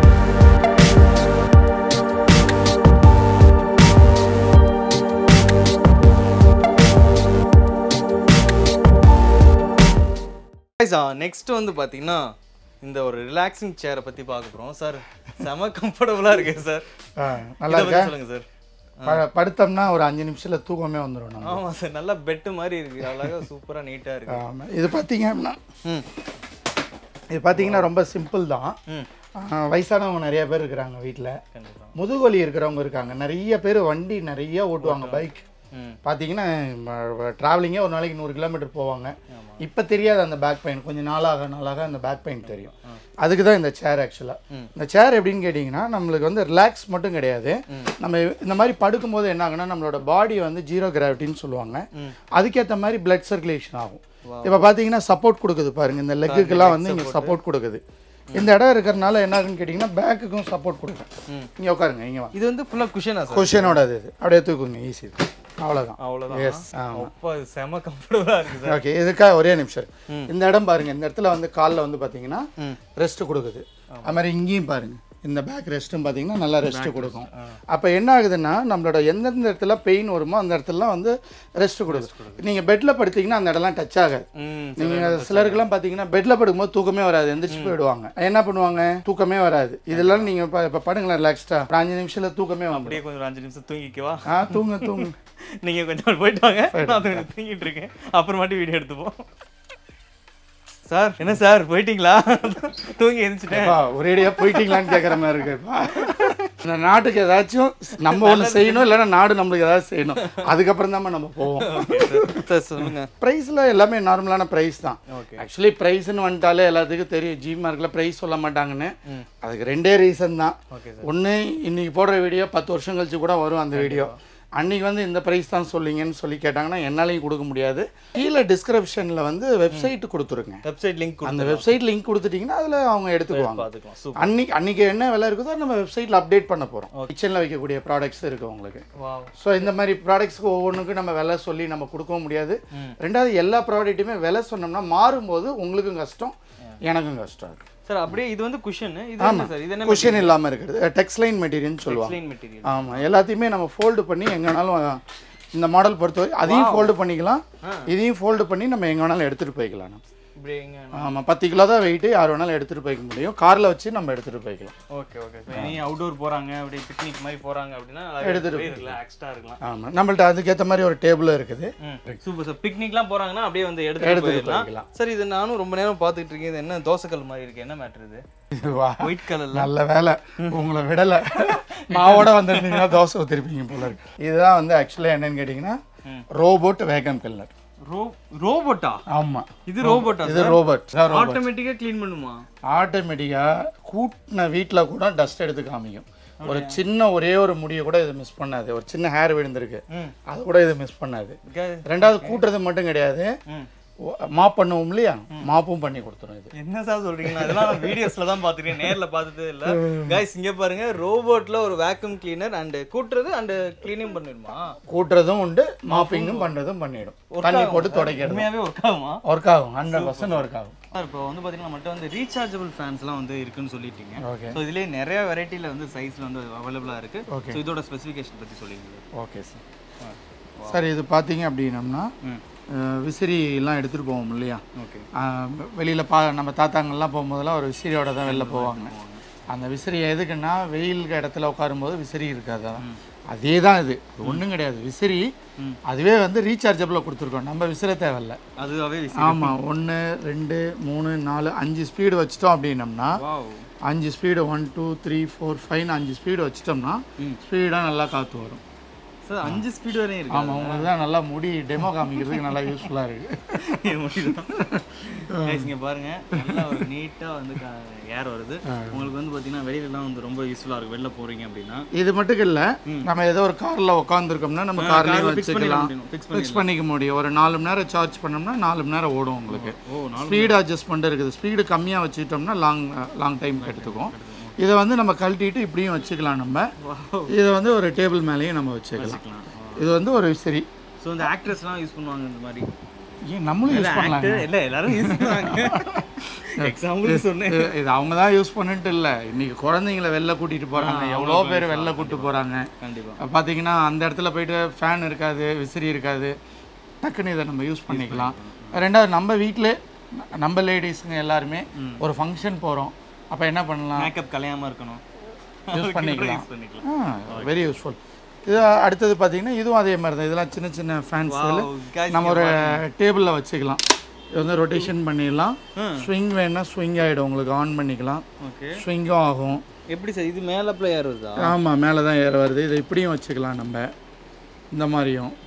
B: நெக்ஸ்ட் வந்து பார்த்தீங்கன்னா இந்த ஒரு ரிலாக்ஸிங் சேரை பற்றி பார்க்க போகிறோம் சார் செம கம்ஃபர்டபுளாக இருக்கு சார்
A: ஆ, நல்லா இருக்கா
B: சொல்லுங்கள் சார்
A: ப- படுத்தோம்னா ஒரு அஞ்சு நிமிஷத்தில் தூக்கமே வந்துடும் நம்ம
B: ஆமாம் சார் நல்லா பெட்டு மாதிரி இருக்கு அழகாக சூப்பராக நீட்டாக இருக்கு
A: ஆமாம் இது பார்த்தீங்க அப்படின்னா
B: ம்
A: இது பார்த்தீங்கன்னா ரொம்ப சிம்பிள் தான்
B: ம்
A: ஆ, வயசானவங்க நிறைய பேர் இருக்கிறாங்க வீட்டில்
B: கண்டிப்பாக
A: முதுகுவலி இருக்கிறவங்க இருக்காங்க நிறைய பேர் வண்டி நிறைய ஓட்டுவாங்க பைக் பார்த்தீங்கன்னா ட்ராவலிங்கே ஒரு நாளைக்கு நூறு கிலோமீட்டர் போவாங்க இப்போ தெரியாது அந்த பேக் பெயின் கொஞ்சம் நாளாக நாளாக அந்த பேக் பெயின் தெரியும் அதுக்கு தான் இந்த சேர் ஆக்சுவலாக இந்த சேர் எப்படின்னு கேட்டிங்கன்னா நம்மளுக்கு வந்து ரிலாக்ஸ் மட்டும் கிடையாது நம்ம இந்த மாதிரி படுக்கும்போது என்ன ஆகுனா நம்மளோட பாடி வந்து ஜீரோ கிராவிட்டின்னு சொல்லுவாங்க அதுக்கேற்ற மாதிரி பிளட் சர்க்குலேஷன் ஆகும் இப்போ பார்த்தீங்கன்னா சப்போர்ட் கொடுக்குது பாருங்க இந்த லெக்குக்கெல்லாம் வந்து இங்கே சப்போர்ட் கொடுக்குது இந்த இடம் இருக்கிறனால என்ன ஆகுன்னு கேட்டிங்கன்னா பேக்குக்கும் சப்போர்ட் கொடுக்கும் இங்கே உட்காருங்க இங்கே வாங்க
B: இது வந்து ஃபுல்லாக குஷனா சார்
A: கொஷனோட அது இது அப்படியே தூக்குங்க ஈஸி அவ்வளோதான்
B: அவ்வளோதான்
A: எஸ் ஆமாம்
B: அப்பா இது செம கம்ஃபர்டபுளாக இருக்குது சார்
A: ஓகே இதுக்காக ஒரே நிமிஷம் இரு. இந்த இடம் பாருங்க இந்த இடத்துல வந்து காலில் வந்து பார்த்தீங்கன்னா ரெஸ்ட் கொடுக்குது அது மாதிரி இங்கேயும் பாருங்க இந்த பேக் ரெஸ்ட்டும் பார்த்தீங்கன்னா நல்லா ரெஸ்ட் கொடுக்கும் அப்போ என்ன ஆகுதுன்னா நம்மளோட எந்தெந்த இடத்துல பெயின் வருமோ அந்த இடத்துலலாம் வந்து ரெஸ்ட் கொடுக்குது நீங்கள் பெட்டில் படுத்தீங்கன்னா அந்த இடம்லாம் டச் ஆகாது
B: ம்
A: நீங்கள் சிலருக்குலாம் பார்த்தீங்கன்னா பெட்டில் படுக்கும்போது தூக்கமே வராது எந்திரிச்சு போயிடுவாங்க என்ன பண்ணுவாங்க தூக்கமே வராது இதெல்லாம் நீங்கள் இப்போ இப்போ படுங்களேன் ரிலாக்ஸ்டா ஒரு அஞ்சு நிமிஷத்தில் தூக்கமே வந்துடும்
B: அப்படியே கொஞ்சம் ஒரு அஞ்சு நிமிஷம் தூங்கிக்கவா
A: ஆ தூங்க தூங்க
B: நீங்கள் கொஞ்சம் நாள் போயிட்டு வாங்க நான் கொஞ்சம் தூங்கிட்டு இருக்கேன் அப்புறமாட்டி வீடியோ எடுத்துப்போம் சார் என்ன சார் போயிட்டீங்களா தூங்கி எழுந்துச்சிட்டேன்
A: அப்பா, ஒரேடியா போயிட்டீங்களான்னு கேட்குற மாதிரி இருக்குப்பா இந்த நாட்டுக்கு ஏதாச்சும் நம்ம ஒன்று செய்யணும் இல்லைன்னா நாடு நம்மளுக்கு ஏதாவது செய்யணும் அதுக்கப்புறம் தான் நம்ம போவோம்
B: சார் சொல்லுங்க
A: ப்ரைஸில் எல்லாமே நார்மலான ப்ரைஸ் தான்
B: ஓகே
A: ஆக்சுவலி ப்ரைஸ்னு வந்துட்டாலே எல்லாத்துக்கும் தெரியும் ஜி மார்க்கில் ப்ரைஸ் சொல்ல மாட்டாங்கன்னு அதுக்கு ரெண்டே ரீசன் தான்
B: ஓகே
A: ஒன்று இன்னைக்கு போடுற வீடியோ பத்து வருஷம் கழிச்சு கூட வரும் அந்த வீடியோ அன்னைக்கு வந்து இந்த ப்ரைஸ் தான் சொல்லிங்கன்னு சொல்லி கேட்டாங்கன்னா என்னாலையும் கொடுக்க முடியாது கீழே டிஸ்கிரிப்ஷனில் வந்து வெப்சைட் கொடுத்துருங்க
B: வெப்சைட் லிங்க்
A: அந்த வெப்சைட் லிங்க் கொடுத்துட்டீங்கன்னா அதில் அவங்க எடுத்துக்குவாங்க
B: பார்த்துக்கலாம் சூப்பர்
A: அன்னைக்கு அன்னைக்கு என்ன விலை இருக்குதோ நம்ம வெப்சைட்டில் அப்டேட் பண்ண போகிறோம் கிச்சனில் வைக்கக்கூடிய ப்ராடக்ட்ஸ் இருக்கு உங்களுக்கு
B: வாவ்
A: ஸோ இந்த மாதிரி ப்ராடக்ட்ஸ்க்கு ஒவ்வொன்றுக்கும் நம்ம விலை சொல்லி நம்ம கொடுக்கவும் முடியாது ரெண்டாவது எல்லா ப்ராடக்ட்டுமே விலை சொன்னோம்னா மாறும்போது உங்களுக்கும் கஷ்டம் எனக்கும் கஷ்டம் இருக்கு
B: சார் அப்படியே இது வந்து குஷன் இது என்ன சார் இது என்ன
A: கொஷின் இல்லாமல் இருக்கிறது டெக்ஸ்லைன் மெட்டீரியல்னு சொல்லுவாங்க
B: க்ளீன் மெட்டீரியல்
A: ஆமாம் எல்லாத்தையுமே நம்ம ஃபோல்டு பண்ணி எங்கேனாலும் இந்த மாடல் பொறுத்தவரை அதையும் ஃபோல்டு பண்ணிக்கலாம் இதையும் ஃபோல்டு பண்ணி நம்ம எங்கே வேணாலும் எடுத்துகிட்டு போய்க்கலாம் நம்ம
B: இப்படி எங்க
A: ஆமாம் பத்து கிலோ தான் வெயிட்டு யார் வேணாலும் எடுத்துகிட்டு போய்க்க முடியும் காரில் வச்சு நம்ம எடுத்துகிட்டு போய்க்கலாம்
B: ஓகே ஓகே நீ அவுட்டோர் போறாங்க அப்படி பிக்னிக் மாதிரி போறாங்க அப்படின்னா
A: எடுத்துட்டு
B: ரிலாக்ஸ்டா இருக்கலாம்
A: ஆமாம் நம்மள்ட்ட அதுக்கேற்ற மாதிரி ஒரு டேபிளும் இருக்குது
B: சூப்பர் சார் பிக்னிக்லாம் போறாங்கன்னா அப்படியே வந்து எடுத்துட்டு
A: எடுத்துட்டு
B: போயிடலாம்
A: போய்க்கலாம்.
B: சார் இது நானும் ரொம்ப நேரம் பார்த்துட்டு இருக்கேன் இது என்ன தோசைக்கல் மாதிரி இருக்கு என்ன மேட்ரு இது
A: இதுவா
B: ஒயிட் கலர்ல
A: நல்ல வேலை உங்களை விடலை மாவோட வந்திருந்தீங்கன்னா தோசை ஊற்றிருப்பீங்க போல இருக்கு இதுதான் வந்து ஆக்சுவலாக என்னன்னு கேட்டிங்கன்னா ரோபோட் வேகம் கில்லர்
B: ரோ ரோபோட்டா
A: ஆமாம்
B: இது ரோபோட்டா
A: இது ரோபோட் ரோபோட்
B: ஆட்டோமேட்டிக்கா க்ளீன் பண்ணுமா
A: ஆட்டோமேட்டிக்காக கூட்டின வீட்டில் கூட டஸ்ட் எடுத்து காமிக்கும் ஒரு சின்ன ஒரே ஒரு முடியை கூட இது மிஸ் பண்ணாது ஒரு சின்ன ஹேர் விழுந்திருக்கு
B: ம்.
A: அது கூட இது மிஸ் பண்ணாது
B: Guys,
A: ரெண்டாவது கூட்டுறது மட்டும் கிடையாது
B: ம்.
A: மாப் பண்ணுவோம் இல்லையா மாப்பும் பண்ணி கொடுத்துரும் இது
B: என்ன சார் சொல்றீங்க நான் இதெல்லாம் நான் வீடியோஸ்ல தான் பார்த்துருக்கேன் நேர்ல பார்த்ததே இல்ல கைஸ் இங்க பாருங்க ரோபோட்ல ஒரு வேக்யூம் கிளீனர் அண்ட் கூட்டுறது அண்ட் க்ளீனிங் பண்ணிடுமா
A: கூட்டுறதும் உண்டு மாப்பிங்கும் பண்ணுறதும் பண்ணிடும் தண்ணி போட்டு துடைக்கிறது
B: உண்மையாவே ஒர்க் ஆகுமா
A: ஒர்க் ஆகும் ஹண்ட்ரட் பர்சன்ட் ஒர்க் ஆகும்
B: சார் இப்போ வந்து பார்த்தீங்கன்னா நம்மகிட்ட வந்து ரீசார்ஜபிள் ஃபேன்ஸ்லாம் வந்து இருக்குன்னு சொல்லிட்டீங்க
A: ஓகே
B: ஸோ இதுலேயே நிறைய வெரைட்டியில் வந்து சைஸில் வந்து அவைலபிளாக இருக்கு
A: Okay.
B: ஸோ இதோட ஸ்பெசிஃபிகேஷன் பற்றி சொல்லிங்க
A: ஓகே சார் சார் இது பார்த்தீங்க அப்படின்னம்னா
B: ம்
A: அஹ், விசிறி எல்லாம் எடுத்துகிட்டு போவோம் இல்லையா
B: ஓகே
A: வெளியில் பா நம்ம தாத்தாங்கள்லாம் போகும்போதெல்லாம் ஒரு விசிறியோட தான் வெளில போவாங்க அந்த விசிறி எதுக்குன்னா வெயில் இடத்துல உட்காரும்போது விசிறி இருக்காது அதே தான் இது ஒன்றும் கிடையாது விசிறி அதுவே வந்து ரீசார்ஜபிளாக கொடுத்துருக்கோம் நம்ம விசிற தேவையில்ல
B: அதுவாகவே
A: ஆமாம் ஒன்று ரெண்டு மூணு நாலு அஞ்சு ஸ்பீடு வச்சிட்டோம் அப்படின்னம்னா
B: வாவ்
A: அஞ்சு speed one two three four five அஞ்சு ஸ்பீடு வச்சிட்டோம்னா ஸ்பீடாக நல்லா காற்று வரும்
B: சார் அஞ்சு ஸ்பீடு வரையும் இருக்கு
A: ஆமாம் உங்களுக்கு தான் நல்லா முடி டெமோ காமிக்கிறதுக்கு நல்லா யூஸ்ஃபுல்லாக இருக்குது
B: இங்கே பாருங்க நல்லா ஒரு நீட்டாக வந்து ஏர் வருது உங்களுக்கு வந்து பார்த்தீங்கன்னா வெளியிலலாம் வந்து ரொம்ப யூஸ்ஃபுல்லாக இருக்கும் வெளில போறீங்க அப்படின்னா
A: இது மட்டும் இல்லை நம்ம ஏதோ ஒரு காரில் உட்காந்துருக்கோம்னா நம்ம கார்லேயும்
B: ஃபிக்ஸ்
A: வச்சுக்கலாம்
B: பண்ணிடலாம் ஃபிக்ஸ்
A: ஃபிக்ஸ் பண்ணிக்க முடியும் ஒரு நாலு மணி நேரம் சார்ஜ் பண்ணோம்னா நாலு மணி நேரம் ஓடும் உங்களுக்கு
B: ஓ நாலு
A: ஸ்பீடு அட்ஜஸ்ட்மெண்ட் இருக்குது ஸ்பீடு கம்மியாக வச்சுட்டோம்னா லாங் லாங் டைம் எடுத்துக்கும் இதை வந்து நம்ம கழட்டிட்டு இப்படியும் வச்சுக்கலாம் நம்ம இதை வந்து ஒரு டேபிள் மேலேயும் நம்ம வச்சுக்கலாம் இது வந்து ஒரு சரி
B: ஸோ இந்த ஆக்ட்ரஸ்லாம் யூஸ் பண்ணுவாங்க இந்த மாதிரி
A: ஏன் நம்மளும் யூஸ் பண்ணலாம்
B: இல்லை எல்லாரும் யூஸ் பண்ணுவாங்க எக்ஸாம்பிள் சொன்னேன்
A: இது- இது அவங்க தான் யூஸ் பண்ணிட்டு இல்லை இன்னைக்கு குழந்தைங்கள வெளில கூட்டிட்டு போறாங்க எவ்வளோ பேர் வெளில கூட்டிட்டு போறாங்க
B: கண்டிப்பா
A: பார்த்தீங்கன்னா அந்த இடத்துல போயிட்டு ஃபேன் இருக்காது விசிறி இருக்காது டக்குன்னு இதை நம்ம யூஸ் பண்ணிக்கலாம் ரெண்டாவது நம்ம வீட்டில் நம்ம லேடிஸுங்க எல்லாருமே ஒரு ஃபங்க்ஷன் போகிறோம் அப்போ என்ன பண்ணலாம்
B: மேக்கப் கலையாம இருக்கணும்
A: யூஸ் பண்ணிக்கலாம்
B: யூஸ் பண்ணிக்கலாம்
A: வெரி யூஸ்ஃபுல் இது அடுத்தது பார்த்தீங்கன்னா இதுவும் அதே மாதிரி தான் இதெல்லாம் சின்ன சின்ன ஃபேன்ஸ்
B: Wow, guys,
A: நம்ம ஒரு டேபிளில் வச்சுக்கலாம் இது வந்து ரொட்டேஷன் பண்ணிடலாம் ஸ்விங் வேணா ஸ்விங் ஆகிடும் உங்களுக்கு ஆன் பண்ணிக்கலாம்
B: ஓகே
A: ஸ்விங்கும் ஆகும்
B: எப்படி சார் இது மேல ப்ளே ஏறுதா
A: ஆமாம் மேலே தான் ஏற வருது இதை இப்படியும் வச்சுக்கலாம் நம்ம இந்த மாதிரியும்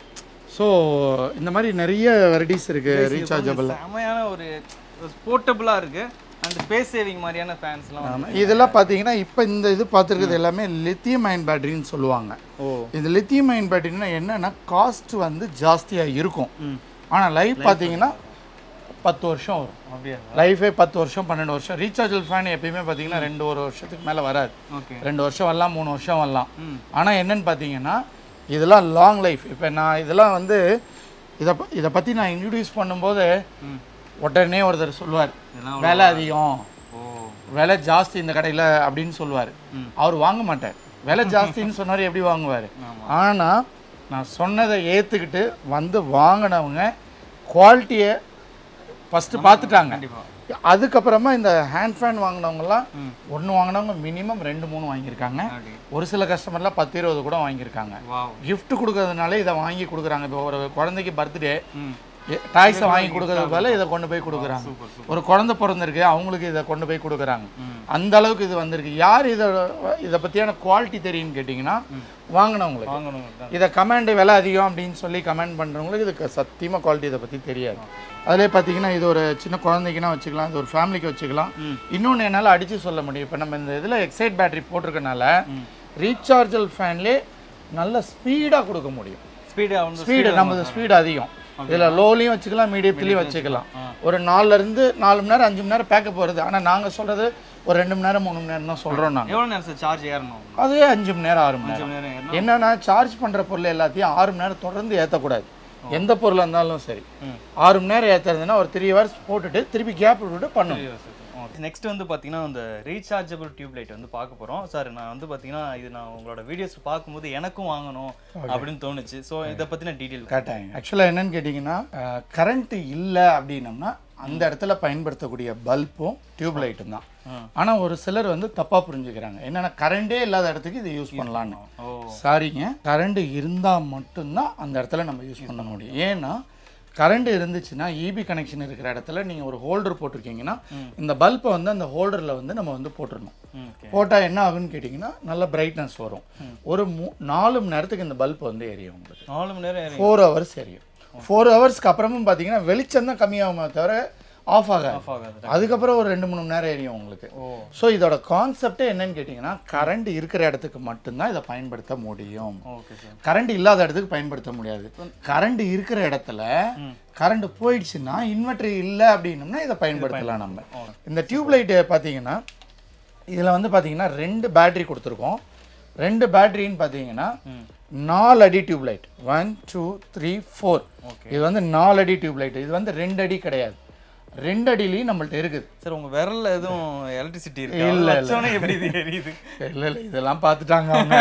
A: ஸோ இந்த மாதிரி நிறைய வெரைட்டிஸ் இருக்குது ரீசார்ஜபிள்
B: செமையான ஒரு போர்ட்டபுளாக இருக்கு அண்ட் ஸ்பேஸ் சேவிங் மாதிரியான ஃபேன்ஸ்லாம்
A: இதெல்லாம் பார்த்தீங்கன்னா இப்போ இந்த இது பார்த்துருக்கிறது எல்லாமே லித்தியம் அயன் பேட்டரின்னு சொல்லுவாங்க
B: ஓ
A: இந்த லித்தியம் அயன் பேட்டரினா என்னன்னா காஸ்ட் வந்து ஜாஸ்தியாக இருக்கும் ஆனால் லைஃப் பார்த்தீங்கன்னா பத்து வருஷம் வரும்
B: அப்படியா
A: லைஃபே பத்து வருஷம் பன்னெண்டு வருஷம் ரீசார்ஜபிள் ஃபேன் எப்பயுமே பார்த்தீங்கன்னா ரெண்டு ஒரு வருஷத்துக்கு மேலே வராது
B: ஓகே
A: ரெண்டு வருஷம் வரலாம் மூணு வருஷம் வரலாம்
B: ம்.
A: ஆனால் என்னன்னு பார்த்தீங்கன்னா இதெல்லாம் லாங் லைஃப் இப்போ நான் இதெல்லாம் வந்து இதை ப- இதை பற்றி நான் இன்ட்ரடியூஸ் பண்ணும்போது
B: ம்
A: உடனே ஒருத்தர் சொல்லுவார்
B: இதெல்லாம்
A: விலை அதிகம்
B: ஓ
A: விலை ஜாஸ்தி இந்த கடையில் அப்படின்னு சொல்லுவார்
B: ம்.
A: அவர் வாங்க மாட்டார் விலை ஜாஸ்தின்னு சொன்னார் எப்படி வாங்குவார்
B: ஆமா.
A: ஆனால் நான் சொன்னதை ஏற்றுக்கிட்டு வந்து வாங்கினவங்க குவாலிட்டியை ஃபஸ்ட்டு பார்த்துட்டாங்க
B: கண்டிப்பா
A: அதுக்கப்புறமா இந்த ஹேண்ட் ஃபேன் வாங்கினவங்கலாம்
B: ம்.
A: ஒன்று வாங்கினவங்க மினிமம் ரெண்டு மூணு வாங்கியிருக்காங்க
B: அப்படி
A: ஒரு சில கஸ்டமர்லாம் பத்து இருபது கூட வாங்கியிருக்காங்க
B: வாவ்
A: gift கொடுக்கறதுனால இதை வாங்கி கொடுக்குறாங்க இப்போ ஒரு குழந்தைக்கு பர்த்டே
B: ம்
A: டாய்ஸை வாங்கி கொடுக்கறது போல இதை கொண்டு போய் கொடுக்குறாங்க
B: சூப்பர் சூப்பர்
A: ஒரு குழந்தை பிறந்திருக்கு அவங்களுக்கு இதை கொண்டு போய் கொடுக்குறாங்க
B: ம்.
A: அந்த அளவுக்கு இது வந்திருக்கு யார் இதை இதை பற்றியான குவாலிட்டி தெரியும்னு கேட்டிங்கன்னா வாங்கினவங்களுக்கு
B: வாங்கணும் தான்
A: இதை கமெண்ட் விலை அதிகம் அப்படின்னு சொல்லி கமெண்ட் பண்ணுறவங்களுக்கு இதுக்கு சத்தியமாக குவாலிட்டி இதை பற்றி தெரியாது அதிலே பார்த்தீங்கன்னா இது ஒரு சின்ன குழந்தைக்குனா வச்சுக்கலாம் இது ஒரு ஃபேமிலிக்கு வச்சுக்கலாம்
B: ம்.
A: இன்னொன்று என்னால் அடித்து சொல்ல முடியும் இப்போ நம்ம இந்த இதில் எக்ஸைட் பேட்டரி போட்டிருக்கனால ரீசார்ஜல் ஃபேன்லேயே நல்ல ஸ்பீடாக கொடுக்க முடியும்
B: ஸ்பீடு வந்து
A: ஸ்பீடு நமது ஸ்பீடு அதிகம் இதில் லோலையும் வச்சுக்கலாம் மீடியத்துலேயும் வச்சுக்கலாம் ஒரு நாலுல இருந்து நாலு மணி நேரம் அஞ்சு மணி நேரம் பேக்கப் வருது ஆனால் நாங்கள் சொல்கிறது ஒரு ரெண்டு மணி நேரம் மூணு மணி நேரம் தான் சொல்கிறோம் நாங்கள்
B: எவ்வளோ நேரம் சார் சார்ஜ் ஏறணும்
A: அதுவே அஞ்சு மணி நேரம் ஆறு மணி நேரம்
B: அஞ்சு மணி நேரம் ஏறணும்
A: என்னன்னா சார்ஜ் பண்ற பொருள் எல்லாத்தையும் ஆறு மணி நேரம் தொடர்ந்து ஏற்றக்கூடாது எந்த பொருளாக இருந்தாலும் சரி
B: ம்.
A: ஆறு மணி நேரம் ஏற்றுறதுன்னா ஒரு த்ரீ ஹவர்ஸ் போட்டுட்டு திருப்பி கேப் விட்டுட்டு பண்ணணும்
B: நெக்ஸ்ட் வந்து பார்த்தீங்கன்னா அந்த ரீசார்ஜபிள் டியூப் லைட் வந்து பார்க்க போகிறோம் சார் நான் வந்து பார்த்தீங்கன்னா இது நான் உங்களோட வீடியோஸ் பார்க்கும்போது எனக்கும் வாங்கணும் அப்படின்னு தோணுச்சு ஸோ இதை பற்றின டீட்டெயில்
A: கேட்டாங்க ஆக்சுவலாக என்னன்னு கேட்டிங்கன்னா கரண்ட் இல்லை அப்படின்னம்னா அந்த இடத்துல பயன்படுத்தக்கூடிய பல்பும் டியூப் லைட்டும் தான் ஆனால் ஒரு சிலர் வந்து தப்பாக புரிஞ்சுக்கிறாங்க என்னன்னா கரண்டே இல்லாத இடத்துக்கு இதை யூஸ் பண்ணலான்னு
B: ஓ
A: சாரிங்க கரண்ட் இருந்தால் மட்டும்தான் அந்த இடத்துல நம்ம யூஸ் பண்ண முடியும் ஏன்னா கரண்ட் இருந்துச்சுன்னா இபி கனெக்ஷன் இருக்கிற இடத்துல நீங்கள் ஒரு ஹோல்டர் போட்டிருக்கீங்கன்னா இந்த பல்பை வந்து அந்த ஹோல்டரில் வந்து நம்ம வந்து போட்டுடணும்
B: ம் ஓகே
A: போட்டால் என்ன ஆகுன்னு கேட்டிங்கன்னா நல்ல பிரைட்னஸ் வரும் ஒரு மூ நாலு மணி நேரத்துக்கு இந்த பல்ப் வந்து எரியும் உங்களுக்கு
B: நாலு மணி நேரம் ஏறி
A: ஃபோர் ஹவர்ஸ் எரியும் ஃபோர் ஹவர்ஸ்க்கு அப்புறமும் பார்த்தீங்கன்னா வெளிச்சம் தான் கம்மியாகுமே தவிர ஆஃப் ஆகாது
B: ஆஃப் ஆகாது
A: அதுக்கப்புறம் ஒரு ரெண்டு மூணு மணி நேரம் எரியும் உங்களுக்கு
B: ஓ
A: ஸோ இதோட கான்செப்டே என்னன்னு கேட்டிங்கன்னா கரண்ட் இருக்கிற இடத்துக்கு மட்டும்தான் இதை பயன்படுத்த முடியும்
B: ஓகே சார்
A: கரண்ட் இல்லாத இடத்துக்கு பயன்படுத்த முடியாது கரண்ட் இருக்கிற இடத்துல கரண்ட் போயிடுச்சுன்னா இன்வெர்டர் இல்லை அப்படின்னம்னா இதை பயன்படுத்தலாம் நம்ம இந்த டியூப் லைட்டு பார்த்தீங்கன்னா இதில் வந்து பார்த்தீங்கன்னா ரெண்டு பேட்டரி கொடுத்துருக்கோம் ரெண்டு பேட்டரின்னு பார்த்தீங்கன்னா நாலு அடி tube light one two three four இது வந்து நாலு அடி டியூப் லைட் இது வந்து ரெண்டு அடி கிடையாது ரெண்டு அடியிலையும் நம்மள்ட்ட இருக்குது
B: சார் உங்க விரல்ல எதுவும் எலக்ட்ரிசிட்டி இருக்கு
A: இல்ல,
B: இல்ல
A: இல்ல.
B: இல்ல எப்படி இது எரியுது
A: இல்லை இல்லை இதெல்லாம் பார்த்துட்டாங்க அவங்க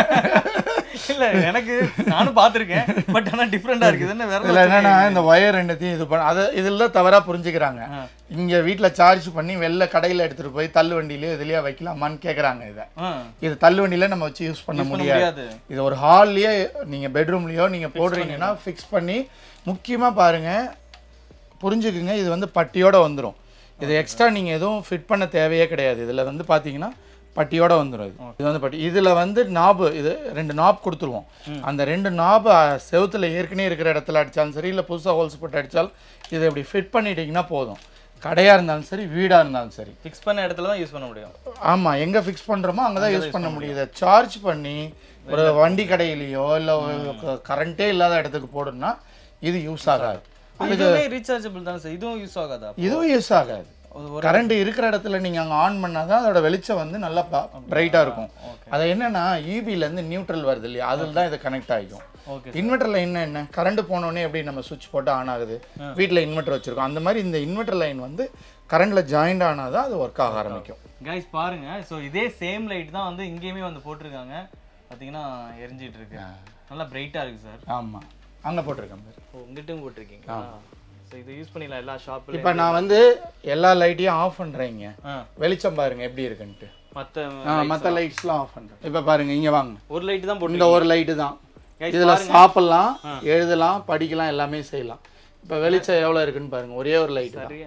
B: இல்ல எனக்கு நானும் பார்த்திருக்கேன் பட் ஆனா டிஃப்ரெண்டா இருக்கு இது என்ன
A: இதில்
B: விரல்
A: என்னன்னா இந்த ஒயர் ரெண்டுத்தையும் இது பண்ண அதை இதில் தான் தவறாக புரிஞ்சுக்கிறாங்க இங்கே வீட்டில் சார்ஜ் பண்ணி வெளில கடையில் எடுத்துகிட்டு போய் தள்ளு வண்டியிலையோ இதுலையோ வைக்கலாமான்னு கேட்குறாங்க இதை
B: ஆ,
A: இது தள்ளு வண்டியில நம்ம வச்சு யூஸ் பண்ண
B: பண்ண
A: முடியாது
B: முடியாது
A: இது ஒரு ஹால்லையே நீங்கள் பெட்ரூம்லேயோ நீங்கள் போடுறீங்கன்னா ஃபிக்ஸ் பண்ணி முக்கியமாக பாருங்க புரிஞ்சுக்குங்க இது வந்து பட்டியோட வந்துடும் இது எக்ஸ்ட்ரா நீங்கள் எதுவும் ஃபிட் பண்ண தேவையே கிடையாது இதில் வந்து பார்த்தீங்கன்னா பட்டியோட வந்துடும் இது இது வந்து பட்டி இதில் வந்து நாபு இது ரெண்டு நாப் கொடுத்துருவோம் அந்த ரெண்டு நாப் செவுத்துல ஏற்கனவே இருக்கிற இடத்துல அடித்தாலும் சரி இல்லை புதுசாக ஹோல்ஸ் போட்டு அடித்தாலும் இதை இப்படி ஃபிட் பண்ணிட்டீங்கன்னா போதும் கடையாக இருந்தாலும் சரி வீடாக இருந்தாலும் சரி
B: ஃபிக்ஸ் பண்ண இடத்துல தான் யூஸ் பண்ண முடியும்
A: ஆமா எங்க ஃபிக்ஸ் பண்றோமோ அங்கதான் யூஸ் பண்ண முடியுது சார்ஜ் பண்ணி ஒரு வண்டி கடையிலயோ இல்ல கரண்டே இல்லாத இடத்துக்கு போடணும்னா இது யூஸ் ஆகாது
B: இதுவே ரீசார்ஜபிள் தான் சார் இதுவும் யூஸ் ஆகாதா
A: இதுவும் யூஸ் ஆகாது கரண்ட் இருக்கிற இடத்துல நீங்க அங்க ஆன் பண்ணாதான் அதோட வெளிச்சம் வந்து நல்லா பிரைட்டா இருக்கும் அது என்னன்னா EB ல இருந்து நியூட்ரல் வருது இல்லையா அதில் தான் இது கனெக்ட் ஆகிக்கும்
B: ஓகே
A: இன்வெர்டர் லைன் என்ன கரண்ட் போனோடனே எப்படி நம்ம சுவிட்ச் போட்டு ஆன் ஆகுது வீட்டில் இன்வெர்டர் வச்சிருக்கோம் அந்த மாதிரி இந்த இன்வெர்டர் லைன் வந்து கரண்ட்ல ஜாயிண்ட் ஆனாதான் அது ஒர்க் ஆக ஆரம்பிக்கும்
B: கைஸ் பாருங்க ஸோ இதே சேம் லைட் தான் வந்து இங்கேயுமே வந்து போட்டிருக்காங்க பார்த்தீங்கன்னா எரிஞ்சிட்டு இருக்கு நல்லா பிரைட்டா இருக்கு சார்
A: ஆமா அங்க போட்டிருக்கேன் பாரு.
B: ஓ உங்ககிட்டயும் போட்டிருக்கீங்க ஸோ இதை யூஸ் பண்ணிடலாம் எல்லா ஷாப்ல
A: இப்போ நான் வந்து எல்லா லைட்டையும் ஆஃப் பண்றேங்க
B: ஆ
A: வெளிச்சம் பாருங்க எப்படி இருக்குன்ட்டு
B: மற்ற
A: ஆ மற்ற லைட்ஸ்லாம் ஆஃப் பண்றேன் இப்போ பாருங்க இங்க வாங்க
B: ஒரு லைட் தான் போட்டு
A: இந்த ஒரு லைட்டு தான்
B: Guys,
A: இதுல சாப்பிடலாம் எழுதலாம் படிக்கலாம் எல்லாமே செய்யலாம் இப்போ வெளிச்சம் எவ்வளவு இருக்குன்னு பாருங்க ஒரே ஒரு லைட் தான்
B: சரியான ஒரு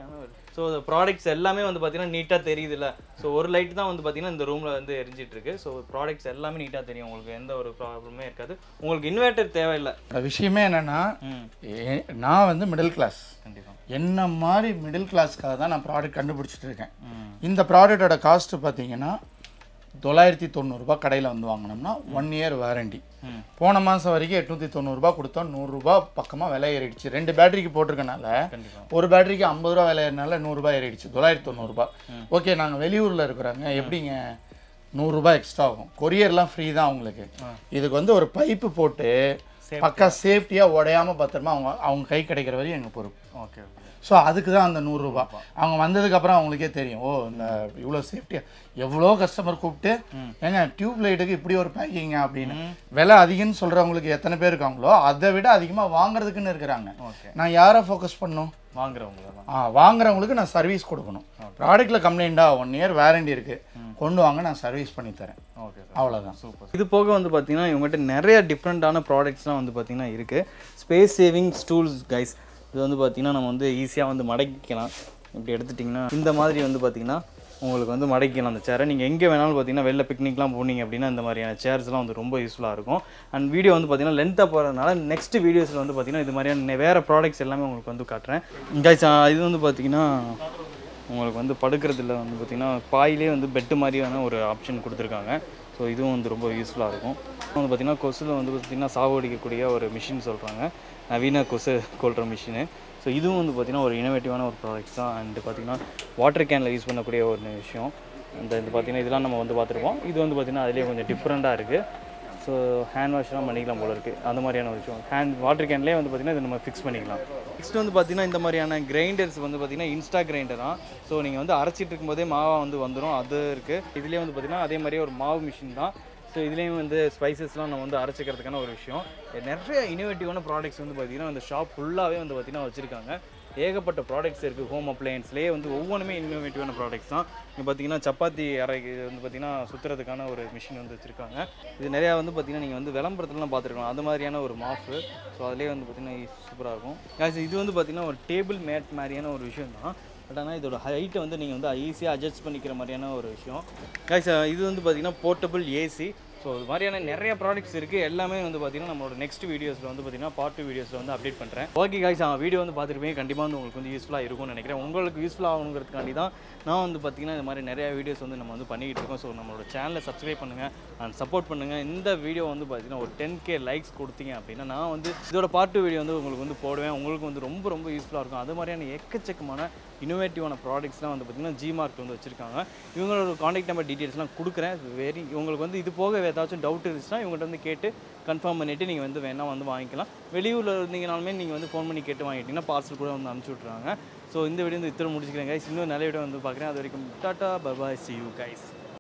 B: ஸோ ப்ராடக்ட்ஸ் எல்லாமே வந்து பார்த்தீங்கன்னா நீட்டாக தெரியுதுல்ல ஸோ ஒரு லைட் தான் வந்து பார்த்தீங்கன்னா இந்த ரூமில் வந்து எரிஞ்சிட்டு இருக்கு ஸோ ப்ராடக்ட்ஸ் எல்லாமே நீட்டாக தெரியும் உங்களுக்கு எந்த ஒரு ப்ராப்ளமே இருக்காது உங்களுக்கு இன்வெர்ட்டர் தேவையில்லை
A: இந்த விஷயமே என்னன்னா
B: ம்
A: ஏ- நான் வந்து மிடில் கிளாஸ்
B: கண்டிப்பாக
A: என்ன மாதிரி மிடில் கிளாஸ்க்காக தான் நான் ப்ராடக்ட் கண்டுபிடிச்சிட்டு இருக்கேன்
B: ம்
A: இந்த ப்ராடக்டோட காஸ்ட் பார்த்தீங்கன்னா தொள்ளாயிரத்தி தொண்ணூறுரூபா கடையில் வந்து வாங்கினோம்னா ஒன் இயர் வாரண்டி
B: ம்
A: போன மாதம் வரைக்கும் எட்நூற்றி தொண்ணூறுரூபா கொடுத்தோம் நூறுரூபா பக்கமாக விலை ஏறிடுச்சு ரெண்டு பேட்டரிக்கு போட்டிருக்கனால
B: கண்டிப்பாக
A: ஒரு பேட்டரிக்கு ஐம்பது ரூபா விலை ஏறினால நூறுரூபா ஏறிடுச்சு தொள்ளாயிரத்தி தொண்ணூறுரூபா ஓகே நாங்கள் வெளியூரில் இருக்கிறாங்க எப்படிங்க நூறுரூபா எக்ஸ்ட்ரா ஆகும் கொரியர்லாம் ஃப்ரீ தான் அவங்களுக்கு இதுக்கு வந்து ஒரு பைப்பு போட்டு பக்கா சேஃப்டியாக உடையாம பத்திரமா அவங்க அவங்க கை கிடைக்கிற வரையும் எங்கள் பொறுப்பு
B: ஓகே ஓகே
A: ஸோ அதுக்கு தான் அந்த நூறுரூபா அவங்க வந்ததுக்கப்புறம் அவங்களுக்கே தெரியும் ஓ இந்த இவ்வளோ சேஃப்டியாக எவ்வளோ கஸ்டமர் கூப்பிட்டு ஏங்க டியூப் லைட்டுக்கு இப்படி ஒரு பேக்கிங்க அப்படின்னு விலை அதிகம்னு சொல்கிறவங்களுக்கு எத்தனை பேர் இருக்காங்களோ அதை விட அதிகமாக வாங்குறதுக்குன்னு இருக்கிறாங்க
B: ஓகே
A: நான் யாரை ஃபோக்கஸ் பண்ணும்
B: வாங்குறவங்களா
A: ஆ வாங்குறவங்களுக்கு நான் சர்வீஸ் கொடுக்கணும் ப்ராடக்ட்டில் கம்ப்ளைண்டா ஒன் இயர் வாரண்டி இருக்குது கொண்டு வாங்க நான் சர்வீஸ் பண்ணி தரேன்
B: ஓகே
A: அவ்வளோதான்
B: சூப்பர் இது போக வந்து பார்த்தீங்கன்னா இவங்ககிட்ட நிறைய டிஃப்ரெண்ட்டான ப்ராடக்ட்ஸ்லாம் வந்து பார்த்தீங்கன்னா இருக்குது ஸ்பேஸ் சேவிங் ஸ்டூல்ஸ் கைஸ் இது வந்து பார்த்தீங்கன்னா நம்ம வந்து ஈஸியாக வந்து மடக்கிக்கலாம் இப்படி எடுத்துட்டிங்கன்னா இந்த மாதிரி வந்து பார்த்தீங்கன்னா உங்களுக்கு வந்து மடக்கிக்கலாம் அந்த சேரை நீங்கள் எங்கே வேணாலும் பார்த்தீங்கன்னா வெளில பிக்னிக்லாம் போனீங்க அப்படின்னா இந்த மாதிரியான சேர்ஸ்லாம் வந்து ரொம்ப யூஸ்ஃபுல்லாக இருக்கும் அண்ட் வீடியோ வந்து பார்த்தீங்கன்னா லென்த்தாக போகிறதுனால நெக்ஸ்ட் வீடியோஸில் வந்து பார்த்தீங்கன்னா இது மாதிரியான வேறு ப்ராடக்ட்ஸ் எல்லாமே உங்களுக்கு வந்து காட்டுறேன் கைஸ் இது வந்து பார்த்தீங்கன்னா உங்களுக்கு வந்து படுக்கிறதுல வந்து பார்த்திங்கன்னா பாயிலே வந்து பெட்டு மாதிரியான ஒரு ஆப்ஷன் கொடுத்துருக்காங்க ஸோ இதுவும் வந்து ரொம்ப யூஸ்ஃபுல்லாக இருக்கும் வந்து பார்த்திங்கன்னா கொசுல வந்து பார்த்திங்கன்னா சாவடிக்கக்கூடிய ஒரு மிஷின் சொல்கிறாங்க நவீன கொசு கொள்கிற மிஷினு ஸோ இதுவும் வந்து பார்த்திங்கன்னா ஒரு இனோவேட்டிவான ஒரு ப்ராடக்ட்ஸ் தான் அண்டு பார்த்திங்கன்னா வாட்டர் கேனில் யூஸ் பண்ணக்கூடிய ஒரு விஷயம் அந்த இது பார்த்திங்கன்னா இதெல்லாம் நம்ம வந்து பார்த்துருப்போம் இது வந்து பார்த்திங்கன்னா அதிலே கொஞ்சம் டிஃப்ரெண்ட்டாக இருக்குது ஸோ ஹேண்ட் வாஷ்லாம் பண்ணிக்கலாம் போல இருக்குது அந்த மாதிரியான ஒரு விஷயம் ஹேண்ட் வாட்டர் கேன்லேயே வந்து பார்த்திங்கன்னா இதை நம்ம ஃபிக்ஸ் பண்ணிக்கலாம் நெக்ஸ்ட் வந்து பார்த்திங்கன்னா இந்த மாதிரியான கிரைண்டர்ஸ் வந்து பார்த்திங்கன்னா இன்ஸ்டா கிரைண்டர் தான் ஸோ நீங்கள் வந்து அரைச்சிட்டு இருக்கும்போதே மாவா வந்து வந்துடும் அது இருக்குது இதுலேயே வந்து பார்த்திங்கன்னா அதே மாதிரியே ஒரு மாவு மிஷின் தான் ஸோ இதுலேயும் வந்து ஸ்பைசஸ்லாம் நம்ம வந்து அரைச்சிக்கிறதுக்கான ஒரு விஷயம் நிறைய இனோவேட்டிவான ப்ராடக்ட்ஸ் வந்து பார்த்திங்கன்னா அந்த ஷாப் ஃபுல்லாகவே வந்து பார்த்திங்கன்னா வச்சுருக்காங்க ஏகப்பட்ட ப்ராடக்ட்ஸ் இருக்குது ஹோம் அப்ளையன்ஸ்லேயே வந்து ஒவ்வொன்றுமே இன்னோவேட்டிவான ப்ராடக்ட்ஸ் தான் இங்கே பார்த்தீங்கன்னா சப்பாத்தி அரைக்கு இது வந்து பார்த்தீங்கன்னா சுற்றுறதுக்கான ஒரு மிஷின் வந்து வச்சுருக்காங்க இது நிறையா வந்து பார்த்தீங்கன்னா நீங்கள் வந்து விளம்பரத்துலலாம் பார்த்துருக்கலாம் அது மாதிரியான ஒரு மாஃபு ஸோ அதிலே வந்து பார்த்தீங்கன்னா சூப்பராக இருக்கும் guys இது வந்து பார்த்தீங்கன்னா ஒரு டேபிள் மேட் மாதிரியான ஒரு விஷயம் தான் பட் ஆனால் இதோட ஹைட்டை வந்து நீங்கள் வந்து ஈஸியாக அட்ஜஸ்ட் பண்ணிக்கிற மாதிரியான ஒரு விஷயம் guys இது வந்து பார்த்தீங்கன்னா போர்ட்டபிள் ஏசி ஸோ இது மாதிரியான நிறைய ப்ராடக்ட்ஸ் இருக்குது எல்லாமே வந்து பார்த்தீங்கன்னா நம்மளோட நெக்ஸ்ட் வீடியோஸில் வந்து பார்த்தீங்கன்னா பார்ட் டூ வீடியோஸில் வந்து அப்டேட் பண்ணுறேன் ஓகே காய்ஸ் நான் வீடியோ வந்து பார்த்துருப்பீங்க கண்டிப்பாக வந்து உங்களுக்கு வந்து யூஸ்ஃபுல்லாக இருக்கும்னு நினைக்கிறேன் உங்களுக்கு யூஸ்ஃபுல்லாக ஆகணுங்கிறதுக்காண்டி தான் நான் வந்து பார்த்தீங்கன்னா இந்த மாதிரி நிறைய வீடியோஸ் வந்து நம்ம வந்து பண்ணிக்கிட்டு இருக்கோம் ஸோ நம்மளோட சேனலை சப்ஸ்கிரைப் பண்ணுங்கள் அண்ட் சப்போர்ட் பண்ணுங்கள் இந்த வீடியோ வந்து பார்த்தீங்கன்னா ஒரு டென் கே லைக்ஸ் கொடுத்தீங்க அப்படின்னா நான் வந்து இதோட பார்ட் டூ வீடியோ வந்து உங்களுக்கு வந்து போடுவேன் உங்களுக்கு வந்து ரொம்ப ரொம்ப யூஸ்ஃபுல்லாக இருக்கும் அது மாதிரியான எக்கச்சக்கமான இனோவேட்டிவான ப்ராடக்ட்ஸ்லாம் வந்து பார்த்தீங்கன்னா ஜிமார்க் வந்து வச்சுருக்காங்க இவங்களோட காண்டாக்ட் நம்பர் டீட்டெயில்ஸ்லாம் கொடுக்குறேன் வெரி உங்களுக்கு வந்து இது போக ஏதாச்சும் டவுட் இருந்துச்சுன்னா இவங்கள்ட்ட வந்து கேட்டு கன்ஃபார்ம் பண்ணிவிட்டு நீங்கள் வந்து வேணால் வந்து வாங்கிக்கலாம் வெளியூரில் இருந்தீங்கனாலுமே நீங்கள் வந்து ஃபோன் பண்ணி கேட்டு வாங்கிட்டீங்கன்னா பார்சல் கூட வந்து அனுப்பிச்சி விட்ருவாங்க ஸோ இந்த வீடியோ வந்து இத்தனை முடிச்சுக்கிறேன் கைஸ் இன்னும் நிறைய வீடியோ வந்து பார்க்குறேன் அது வரைக்கும் tata bye bye see you guys